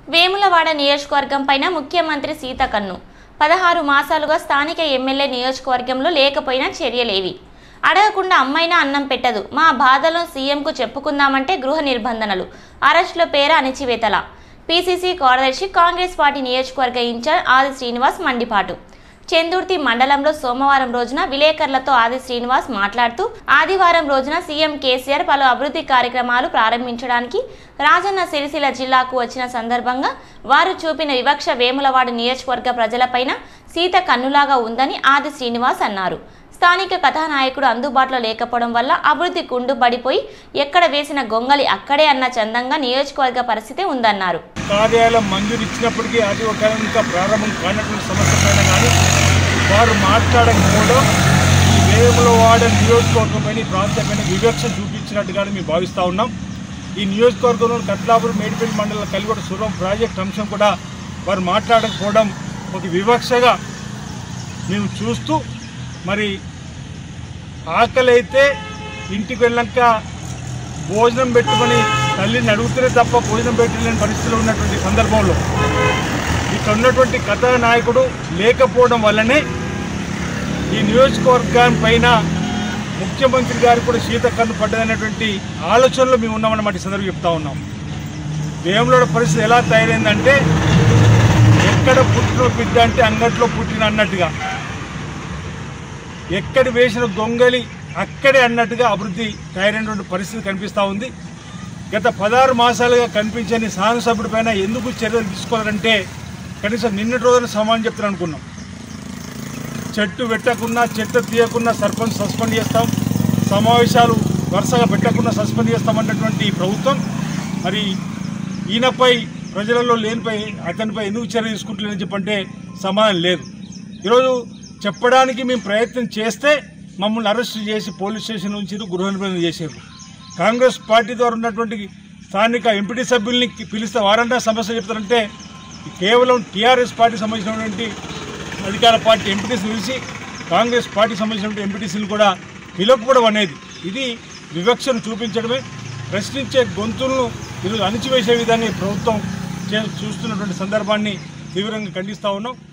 వేములవాడ నియోజకవర్గం పైన ముఖ్యమంత్రి సీతకన్ను పదహారు మాసాలుగా స్థానిక ఎమ్మెల్యే నియోజకవర్గంలో లేకపోయినా చర్యలేవి అడగకుండా అమ్మైనా అన్నం పెట్టదు మా బాధలో సీఎంకు చెప్పుకుందామంటే గృహ నిర్బంధనలు అరెస్టుల పేర అణిచివేతల పీసీసీ కార్యదర్శి కాంగ్రెస్ పార్టీ నియోజకవర్గ ఇన్ఛార్జ్ ఆది శ్రీనివాస్ మండిపాటు చెందుర్తి మండలంలో సోమవారం రోజున విలేకరులతో ఆది శ్రీనివాస్ మాట్లాడుతూ ఆదివారం రోజున సీఎం కేసీఆర్ పలు అభివృద్ధి కార్యక్రమాలు ప్రారంభించడానికి రాజన్న సిరిసిల్ల జిల్లాకు వచ్చిన సందర్భంగా వారు చూపిన వివక్ష వేములవాడ నియోజకవర్గ ప్రజలపైన సీత కన్నులాగా ఉందని ఆది శ్రీనివాస్ అన్నారు స్థానిక కథానాయకుడు అందుబాటులో లేకపోవడం వల్ల అభివృద్ధి కుండు పడిపోయి ఎక్కడ వేసిన గొంగలి అక్కడే అన్న చందంగా నియోజకవర్గ పరిస్థితి ఉందన్నారు కార్యాలయం మంజూరు ఇచ్చినప్పటికీ అది ఒక ఇంకా ప్రారంభం కానటువంటి సమస్య పైన కానీ వారు మాట్లాడకపోవడం ఈ వేములవాడ నియోజకవర్గం పైన ఈ ప్రాంతం పైన వివక్ష చూపించినట్టుగానే మేము భావిస్తూ ఉన్నాం ఈ నియోజకవర్గంలో కట్లాపురం మేడిపల్లి మండలం కలిగొడ సురం ప్రాజెక్ట్ అంశం కూడా వారు మాట్లాడకపోవడం ఒక వివక్షగా మేము చూస్తూ మరి ఆకలి అయితే ఇంటికి వెళ్ళాక భోజనం పెట్టుకొని తల్లిని అడుగుతూనే తప్ప భోజనం పెట్టలేని పరిస్థితిలో ఉన్నటువంటి సందర్భంలో ఇక్కడ ఉన్నటువంటి కథానాయకుడు లేకపోవడం వల్లనే ఈ నియోజకవర్గం పైన ముఖ్యమంత్రి గారు కూడా శీత కన్ను పడ్డదనేటువంటి ఆలోచనలో మేము ఉన్నామన్నమాట ఈ సందర్భం చెప్తా ఉన్నాం వేములోడ పరిస్థితి ఎలా తయారైందంటే ఎక్కడ పుట్టిన బిడ్డ అంటే అంగట్లో పుట్టిన అన్నట్టుగా ఎక్కడ వేసిన గొంగలి అక్కడే అన్నట్టుగా అభివృద్ధి తయారైనటువంటి పరిస్థితి కనిపిస్తూ ఉంది గత పదహారు మాసాలుగా కనిపించని శాసనసభ్యుడి పైన ఎందుకు చర్యలు తీసుకోవాలంటే కనీసం నిన్నటి రోజున సమానం చెప్తాను అనుకున్నాం చెట్టు పెట్టకున్నా చెట్టు తీయకున్నా సర్పంచ్ సస్పెండ్ చేస్తాం సమావేశాలు వరుసగా పెట్టకుండా సస్పెండ్ చేస్తామన్నటువంటి ఈ ప్రభుత్వం మరి ఈయనపై ప్రజలలో లేనిపై అతనిపై ఎందుకు చర్య తీసుకుంటలేదని చెప్పంటే సమాధానం లేదు ఈరోజు చెప్పడానికి మేము ప్రయత్నం చేస్తే మమ్మల్ని అరెస్ట్ చేసి పోలీస్ స్టేషన్ నుంచి గృహ నిర్బంధం చేశారు కాంగ్రెస్ పార్టీ ద్వారా ఉన్నటువంటి స్థానిక ఎంపీటీ సభ్యుల్ని పిలిస్తే వారంతా సమస్య చెప్తారంటే కేవలం టీఆర్ఎస్ పార్టీ సంబంధించినటువంటి అధికార పార్టీ ఎంపీటీసీ పిలిచి కాంగ్రెస్ పార్టీ సంబంధించినటువంటి ఎంపీటీసీలు కూడా పిలవకపోవడం అనేది ఇది వివక్షను చూపించడమే ప్రశ్నించే గొంతులను ఈరోజు అణిచివేసే విధంగా ఈ ప్రభుత్వం చే- చూస్తున్నటువంటి సందర్భాన్ని తీవ్రంగా ఖండిస్తూ ఉన్నాం